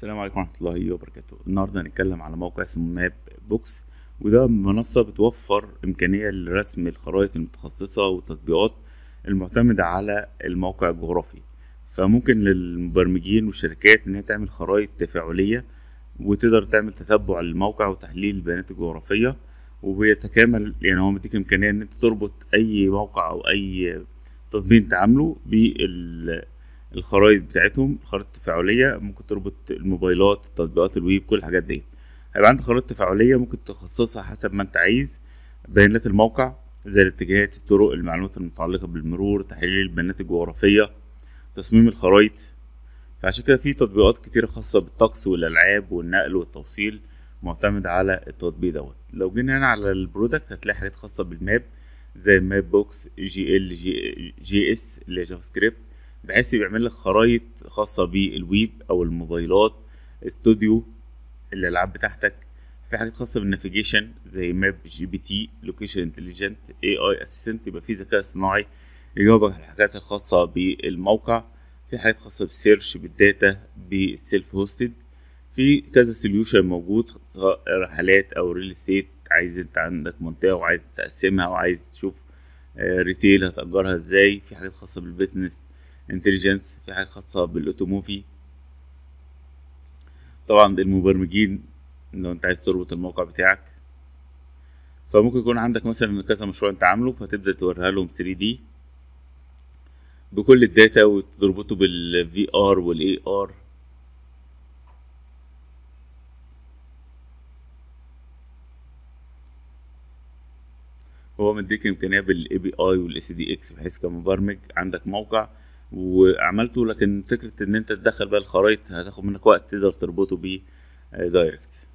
السلام عليكم ورحمة الله وبركاته النهاردة هنتكلم على موقع اسمه ماب بوكس وده منصة بتوفر إمكانية لرسم الخرائط المتخصصة والتطبيقات المعتمدة على الموقع الجغرافي فممكن للمبرمجين والشركات إن هي تعمل خرائط تفاعلية وتقدر تعمل تتبع للموقع وتحليل البيانات الجغرافية وبيتكامل يعني هو مديك إمكانية إن أنت تربط أي موقع أو أي تطبيق أنت عامله بال الخرائط بتاعتهم الخرائط التفاعلية ممكن تربط الموبايلات تطبيقات الويب كل الحاجات دي هيبقى عندك خرائط تفاعلية ممكن تخصصها حسب ما انت عايز بيانات الموقع زي الاتجاهات الطرق المعلومات المتعلقة بالمرور تحليل البيانات الجغرافية تصميم الخرائط فعشان كده في تطبيقات كتيرة خاصة بالطقس والألعاب والنقل والتوصيل معتمد على التطبيق دوت لو جينا هنا على البرودكت هتلاقي حاجات خاصة بالماب زي ماب بوكس جي ال جي, جي اس اللي هي جافا سكريبت بحيث بيعمل لك خرايط خاصة بالويب أو الموبايلات استوديو الألعاب بتاعتك في حاجات خاصة بالنافيجيشن زي ماب جي بي تي لوكيشن انتليجنت اي اي اسيستنت يبقى في ذكاء اصطناعي يجاوبك على الحاجات الخاصة بالموقع في حاجات خاصة بالسيرش بالداتا بالسيلف هوستد في كذا سوليوشن موجود سواء رحلات او ريل استيت عايز انت عندك منطقة وعايز تقسمها وعايز تشوف ريتيل هتأجرها ازاي في حاجات خاصة بالبيزنس انتليجنس في حاجات خاصة بالاوتوموفي طبعا المبرمجين لو انت عايز تربط الموقع بتاعك فممكن يكون عندك مثلا كذا مشروع انت عامله فتبدأ توريها لهم 3 دي بكل الداتا وتربطه بالفي ار والاي ار هو مديك امكانيه بالاي بي اي والاي سي دي اكس بحيث كمبرمج عندك موقع وعملته لكن فكره ان انت تدخل بقى الخرايط هتاخد منك وقت تقدر تربطه بيه دايركت